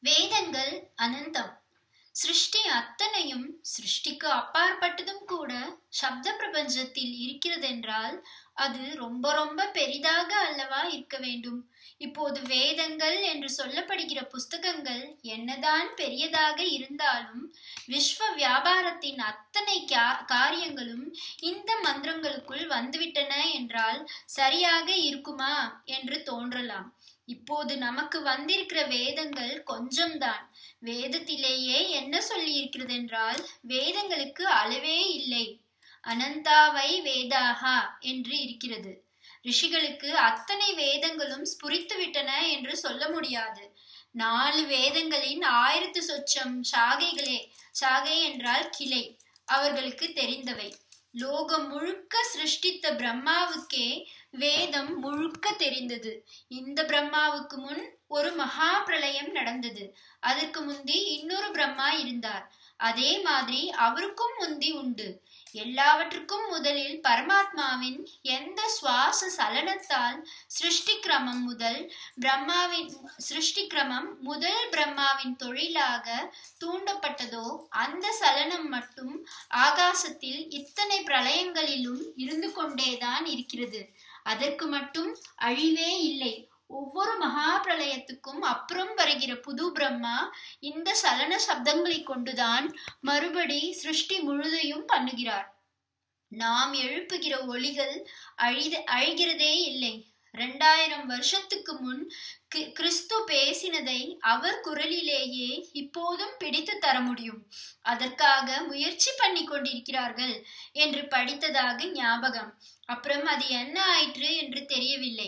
வேதங்கள் அனந்தம் சிருஷ்டி அத்தனையும் சிருஷ்டிக்கு அப்பாற்பட்டதும் கூட சப்த பிரபஞ்சத்தில் இருக்கிறதென்றால் அது ரொம்ப ரொம்ப பெரிதாக அல்லவா இருக்க வேண்டும் இப்போது வேதங்கள் என்று சொல்லப்படுகிற புஸ்தகங்கள் என்னதான் பெரியதாக இருந்தாலும் விஸ்வ வியாபாரத்தின் அத்தனை காரியங்களும் இந்த மந்திரங்களுக்குள் வந்துவிட்டன என்றால் சரியாக இருக்குமா என்று தோன்றலாம் இப்போது நமக்கு வந்திருக்கிற வேதங்கள் கொஞ்சம்தான் வேதத்திலேயே என்ன சொல்லி இருக்கிறது என்றால் வேதங்களுக்கு அளவே இல்லை அனந்தாவை வேதாகா என்று இருக்கிறது ரிஷிகளுக்கு அத்தனை வேதங்களும் ஸ்புரித்து விட்டன என்று சொல்ல முடியாது நாலு வேதங்களின் ஆயிரத்து சொச்சம் சாகைகளே சாகை என்றால் கிளை அவர்களுக்கு தெரிந்தவை லோகம் முழுக்க சிருஷ்டித்த பிரம்மாவுக்கே வேதம் முழுக்க தெரிந்தது இந்த பிரம்மாவுக்கு முன் ஒரு மகா பிரளயம் நடந்தது அதற்கு முந்தி இன்னொரு பிரம்மா இருந்தார் அதே மாதிரி அவருக்கும் முந்தி உண்டு எல்லாவற்றுக்கும் முதலில் பரமாத்மாவின் எந்த சுவாச சலனத்தால் சிருஷ்டி கிரமம் முதல் பிரம்மாவின் சிருஷ்டி கிரமம் முதல் பிரம்மாவின் தொழிலாக தூண்டப்பட்டதோ அந்த சலனம் மட்டும் ஆகாசத்தில் இத்தனை பிரளயங்களிலும் இருந்து கொண்டேதான் இருக்கிறது அதற்கு மட்டும் அழிவே இல்லை ஒவ்வொரு மகா பிரளயத்துக்கும் அப்புறம் வருகிற புது பிரம்மா இந்த சலன சப்தங்களை கொண்டுதான் மறுபடி சிருஷ்டி முழுதையும் பண்ணுகிறார் நாம் எழுப்புகிற ஒளிகள் அழித அழிகிறதே இல்லை ரெண்டாயிரம் வருஷத்துக்கு முன் கிறிஸ்து பேசினதை அவர் குரலிலேயே இப்போதும் பிடித்து தர முடியும் அதற்காக முயற்சி பண்ணி கொண்டிருக்கிறார்கள் என்று படித்ததாக ஞாபகம் அப்புறம் அது என்ன ஆயிற்று என்று தெரியவில்லை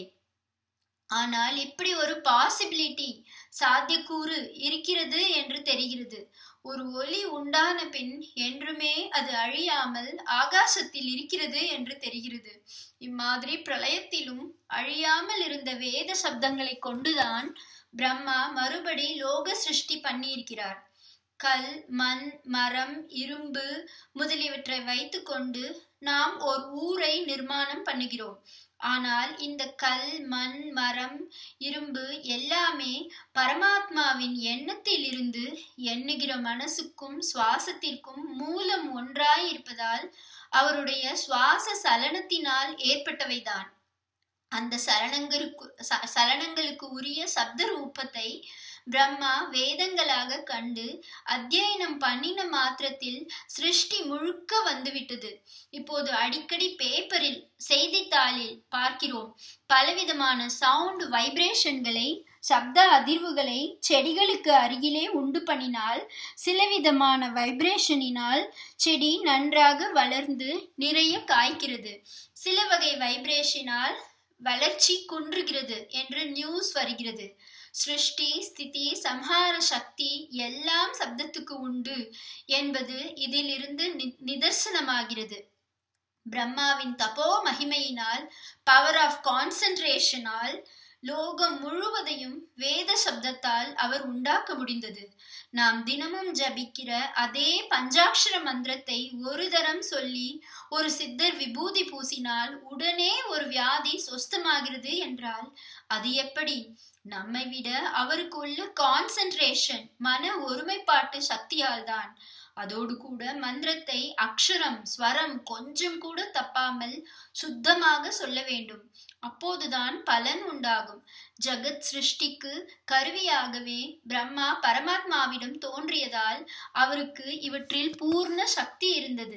ஆனால் இப்படி ஒரு பாசிபிலிட்டி சாத்தியக்கூறு இருக்கிறது என்று தெரிகிறது ஒரு ஒளி உண்டான பின் என்றுமே அது அழியாமல் ஆகாசத்தில் இருக்கிறது என்று தெரிகிறது இம்மாதிரி பிரளயத்திலும் அழியாமல் இருந்த வேத சப்தங்களை கொண்டுதான் பிரம்மா மறுபடி லோக சிருஷ்டி பண்ணியிருக்கிறார் கல் மண் மரம் இரும்பு முதலியவற்றை வைத்துக்கொண்டு நாம் ஒரு ஊரை நிர்மாணம் பண்ணுகிறோம் ஆனால் இந்த கல் மண் மரம் இரும்பு எல்லாமே பரமாத்மாவின் எண்ணத்தில் இருந்து எண்ணுகிற மனசுக்கும் சுவாசத்திற்கும் மூலம் ஒன்றாய் இருப்பதால் அவருடைய சுவாச சலனத்தினால் ஏற்பட்டவைதான் அந்த சலனங்களுக்கு சலனங்களுக்கு உரிய சப்த ரூபத்தை பிரம்மா வேதங்களாக கண்டு அத்தியனம் பண்ணின மாத்திரத்தில் சிருஷ்டி முழுக்க வந்துவிட்டது இப்போது அடிக்கடி பேப்பரில் செய்தித்தாளில் பார்க்கிறோம் பலவிதமான சவுண்ட் வைப்ரேஷன்களை சப்த அதிர்வுகளை செடிகளுக்கு அருகிலே உண்டு பண்ணினால் சில விதமான வைப்ரேஷனினால் செடி நன்றாக வளர்ந்து நிறைய காய்க்கிறது சில வகை வைப்ரேஷனால் வளர்ச்சி குன்றுகிறது என்று நியூஸ் வருகிறது சிருஷ்டி ஸ்திதி சம்ஹார சக்தி எல்லாம் சப்தத்துக்கு உண்டு என்பது இதிலிருந்து நிதர்சனமாகிறது பிரம்மாவின் தபோ மகிமையினால் பவர் ஆஃப் கான்சென்ட்ரேஷனால் லோகம் முழுவதையும் வேத சப்தத்தால் அவர் உண்டாக்க முடிந்தது நாம் தினமும் ஜபிக்கிற அதே பஞ்சாட்சர மந்திரத்தை ஒரு தரம் சொல்லி ஒரு சித்தர் விபூதி பூசினால் உடனே ஒரு வியாதி சொஸ்தமாகிறது என்றால் அது எப்படி நம்மை விட அவருக்கு உள்ள கான்சென்ட்ரேஷன் மன ஒருமைப்பாட்டு சக்தியால் தான் அதோடு கூட மந்திரத்தை அக்ஷரம் ஸ்வரம் கொஞ்சம் கூட தப்பாமல் சுத்தமாக சொல்ல வேண்டும் அப்போதுதான் பலன் உண்டாகும் ஜகத் சிருஷ்டிக்கு கருவியாகவே பிரம்மா பரமாத்மாவிடம் தோன்றியதால் அவருக்கு இவற்றில் பூர்ண சக்தி இருந்தது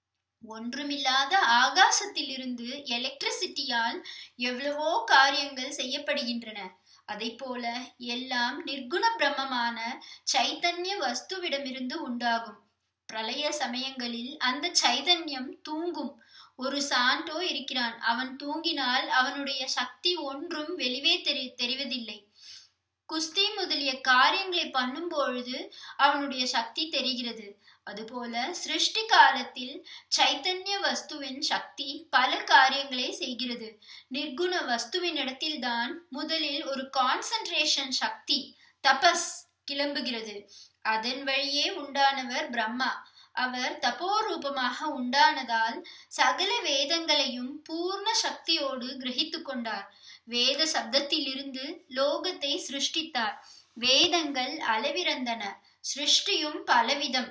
ஒன்றுமில்லாத ஆகாசத்திலிருந்து எலக்ட்ரிசிட்டியால் எவ்வளவோ காரியங்கள் செய்யப்படுகின்றன அதை போல எல்லாம் நிர்குண பிரம்மமான சைத்தன்ய வஸ்துவிடமிருந்து உண்டாகும் பிரளய சமயங்களில் அந்த சைதன்யம் தூங்கும் ஒரு சாண்டோ இருக்கிறான் அவன் தூங்கினால் அவனுடைய சக்தி ஒன்றும் வெளிவே தெரி தெரிவதில்லை குஸ்தி முதலிய காரியங்களை பண்ணும் பொழுது அவனுடைய சக்தி தெரிகிறது அதுபோல சிருஷ்டி காலத்தில் சைத்தன்ய வஸ்துவின் சக்தி பல காரியங்களை செய்கிறது நிர்குண வஸ்துவின் இடத்தில்தான் முதலில் ஒரு கான்சன்ட்ரேஷன் சக்தி தபஸ் கிளம்புகிறது அதன் வழியே உண்டானவர் பிரம்மா அவர் தபோரூபமாக உண்டானதால் சகல வேதங்களையும் பூர்ண சக்தியோடு கிரகித்து கொண்டார் வேத சப்தத்திலிருந்து லோகத்தை சிருஷ்டித்தார் வேதங்கள் அளவிறந்தன சிருஷ்டியும் பலவிதம்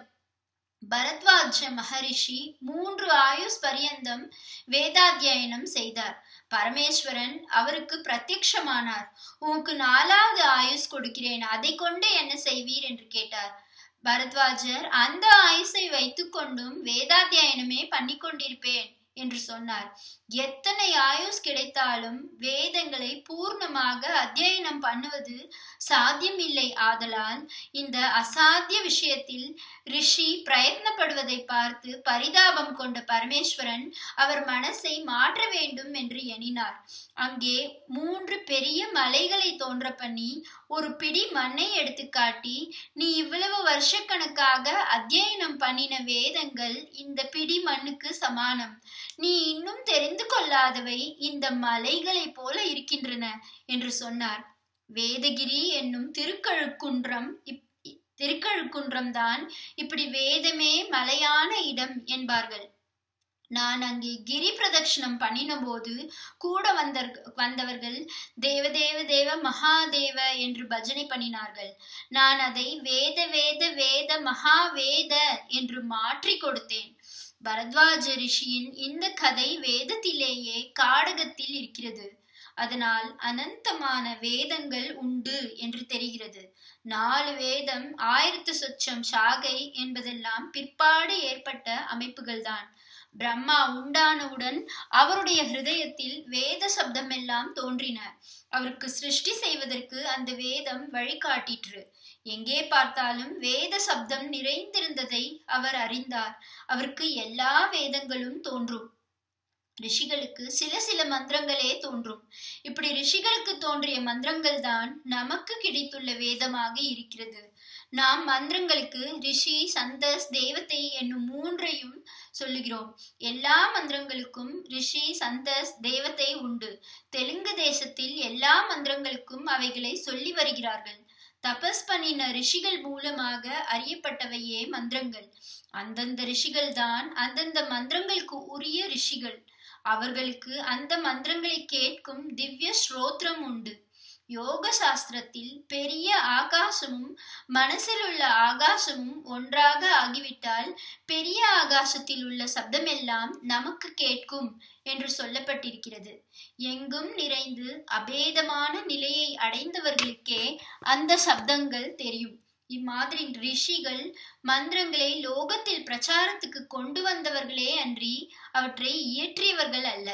பரத்வாஜ மகரிஷி மூன்று ஆயுஸ் பரியந்தம் வேதாத்தியனம் செய்தார் பரமேஸ்வரன் அவருக்கு பிரத்யக்ஷமானார் உனக்கு நாலாவது ஆயுஸ் கொடுக்கிறேன் அதை கொண்டு என்ன செய்வீர் என்று கேட்டார் பரத்வாஜர் அந்த ஆயுசை வைத்துக்கொண்டும் வேதாத்தியனமே பண்ணி கொண்டிருப்பேன் என்று சொன்னார் எத்தனை ஆயுஸ் கிடைத்தாலும் வேதங்களை பூர்ணமாக அத்தியனம் பண்ணுவது சாத்தியமில்லை ஆதலால் இந்த அசாத்திய விஷயத்தில் ரிஷி பிரயத்னப்படுவதை பார்த்து பரிதாபம் கொண்ட பரமேஸ்வரன் அவர் மனசை மாற்ற வேண்டும் என்று எண்ணினார் அங்கே மூன்று பெரிய மலைகளை தோன்ற பண்ணி ஒரு பிடி மண்ணை எடுத்து காட்டி நீ இவ்வளவு வருஷக்கணக்காக அத்தியனம் பண்ணின வேதங்கள் இந்த பிடி மண்ணுக்கு சமானம் நீ இன்னும் தெரிந்து கொள்ளாதவை இந்த மலைகளைப் போல இருக்கின்றன என்று சொன்னார் வேதகிரி என்னும் திருக்கழுக்குன்றம் திருக்கழுக்குன்றம் தான் இப்படி வேதமே மலையான இடம் என்பார்கள் நான் அங்கே கிரி பிரதட்சணம் பண்ணின போது கூட வந்த வந்தவர்கள் தேவதேவ தேவ மகாதேவ என்று பஜனை பண்ணினார்கள் நான் அதை வேத வேத வேத மகாவேத என்று மாற்றி கொடுத்தேன் பரத்வாஜ ரிஷியின் இந்த கதை வேதத்திலேயே காடகத்தில் இருக்கிறது அதனால் அனந்தமான வேதங்கள் உண்டு என்று தெரிகிறது நாலு வேதம் ஆயிரத்து சொச்சம் சாகை என்பதெல்லாம் பிற்பாடு ஏற்பட்ட அமைப்புகள்தான் பிரம்மா உண்டானவுடன் அவருடைய ஹிருதயத்தில் வேத சப்தமெல்லாம் தோன்றின அவருக்கு சிருஷ்டி செய்வதற்கு அந்த வேதம் வழிகாட்டிற்று எங்கே பார்த்தாலும் வேத சப்தம் நிறைந்திருந்ததை அவர் அறிந்தார் அவருக்கு எல்லா வேதங்களும் தோன்றும் ரிஷிகளுக்கு சில சில மந்திரங்களே தோன்றும் இப்படி ரிஷிகளுக்கு தோன்றிய மந்திரங்கள் தான் நமக்கு கிடைத்துள்ள வேதமாக இருக்கிறது நாம் மந்திரங்களுக்கு ரிஷி சந்தஸ் தேவதை என்னும் மூன்றையும் சொல்லுகிறோம் எல்லா மந்திரங்களுக்கும் ரிஷி சந்தஸ் தேவதை உண்டு தெலுங்கு தேசத்தில் எல்லா மந்திரங்களுக்கும் அவைகளை சொல்லி வருகிறார்கள் தபஸ் பண்ணின ரிஷிகள் மூலமாக அறியப்பட்டவையே மந்திரங்கள் அந்தந்த ரிஷிகள் தான் அந்தந்த மந்திரங்களுக்கு உரிய ரிஷிகள் அவர்களுக்கு அந்த மந்திரங்களை கேட்கும் திவ்ய ஸ்ரோத்ரம் உண்டு யோக சாஸ்திரத்தில் பெரிய ஆகாசமும் மனசில் உள்ள ஆகாசமும் ஒன்றாக ஆகிவிட்டால் பெரிய ஆகாசத்தில் உள்ள சப்தமெல்லாம் நமக்கு கேட்கும் என்று சொல்லப்பட்டிருக்கிறது எங்கும் நிறைந்து அபேதமான நிலையை அடைந்தவர்களுக்கே அந்த சப்தங்கள் தெரியும் இம்மாதிரி ரிஷிகள் மந்திரங்களை லோகத்தில் பிரச்சாரத்துக்கு கொண்டு வந்தவர்களே அன்றி அவற்றை இயற்றியவர்கள் அல்ல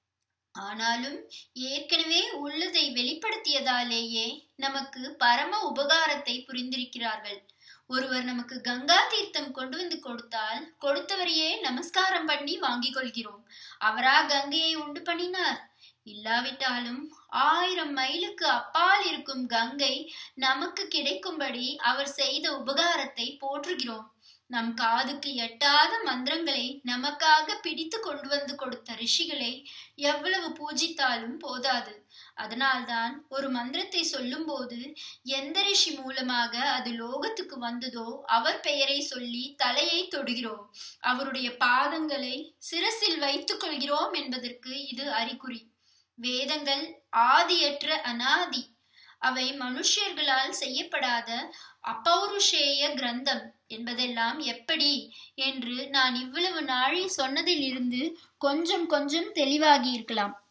ஆனாலும் ஏற்கனவே உள்ளதை வெளிப்படுத்தியதாலேயே நமக்கு பரம உபகாரத்தை புரிந்திருக்கிறார்கள் ஒருவர் நமக்கு கங்கா தீர்த்தம் கொண்டு வந்து கொடுத்தால் கொடுத்தவரையே நமஸ்காரம் பண்ணி வாங்கிக் கொள்கிறோம் அவரா கங்கையை உண்டு பண்ணினார் இல்லாவிட்டாலும் ஆயிரம் மைலுக்கு அப்பால் இருக்கும் கங்கை நமக்கு கிடைக்கும்படி அவர் செய்த உபகாரத்தை போற்றுகிறோம் நம் காதுக்கு எட்டாத மந்திரங்களை நமக்காக பிடித்து கொண்டு வந்து கொடுத்த ரிஷிகளை எவ்வளவு பூஜித்தாலும் போதாது அதனால்தான் ஒரு மந்திரத்தை சொல்லும்போது எந்த ரிஷி மூலமாக அது லோகத்துக்கு வந்ததோ அவர் பெயரை சொல்லி தலையை தொடுகிறோம் அவருடைய பாதங்களை சிரசில் வைத்துக் கொள்கிறோம் என்பதற்கு இது அறிகுறி வேதங்கள் ஆதியற்ற அனாதி அவை மனுஷர்களால் செய்யப்படாத அப்பௌருஷேய கிரந்தம் என்பதெல்லாம் எப்படி என்று நான் இவ்வளவு நாளில் சொன்னதிலிருந்து கொஞ்சம் கொஞ்சம் தெளிவாகி இருக்கலாம்